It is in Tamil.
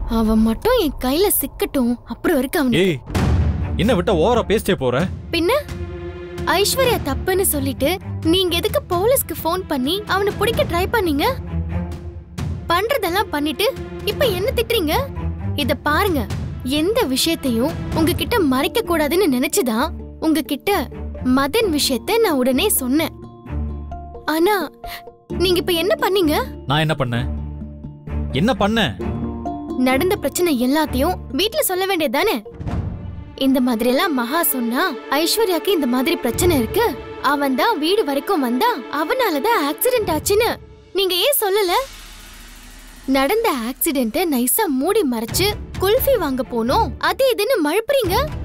அவன் மட்டும் என் கையில சிக்கட்டும் அப்புறம் இருக்கு அவனுக்கு ஏய் என்ன விட்டா ஓவரா பேசிட்டே போற பின்ன ஐஸ்வர்யா தப்புன்னு சொல்லிட்டு நீங்க எதுக்கு போலீஸ்க்கு ஃபோன் பண்ணி அவனை பிடிக்க ட்ரை பண்ணீங்க பண்றதெல்லாம் பண்ணிட்டு இப்ப என்ன திட்டுறீங்க இத பாருங்க எந்த விஷயத்தையும் உங்ககிட்ட மறைக்க கூடாதுன்னு நினைச்சுதான் உங்ககிட்ட மதன் விஷயத்த நான் உடனே சொன்னேன் ஆனா நீங்க இப்ப என்ன பண்ணீங்க நான் என்ன பண்ணேன் என்ன பண்ணேன் நடந்த பிரச்சனை எல்லாத்தையும் வீட்ல சொல்ல வேண்டியதானே இந்த மாதிரி எல்லாம் மகா சொன்னா ஐஸ்வர்யாக்கு இந்த மாதிரி பிரச்சனை இருக்கு அவன் தான் வீடு வரைக்கும் வந்தா அவனாலதான் ஆக்சிடென்ட் ஆச்சுன்னு நீங்க ஏன் சொல்லல நடந்த ஆக்சிடென்ட்ட நைஸா மூடி மறைச்சு குல்ஃபி வாங்க போனோம் அது இதுன்னு மழுப்புறீங்க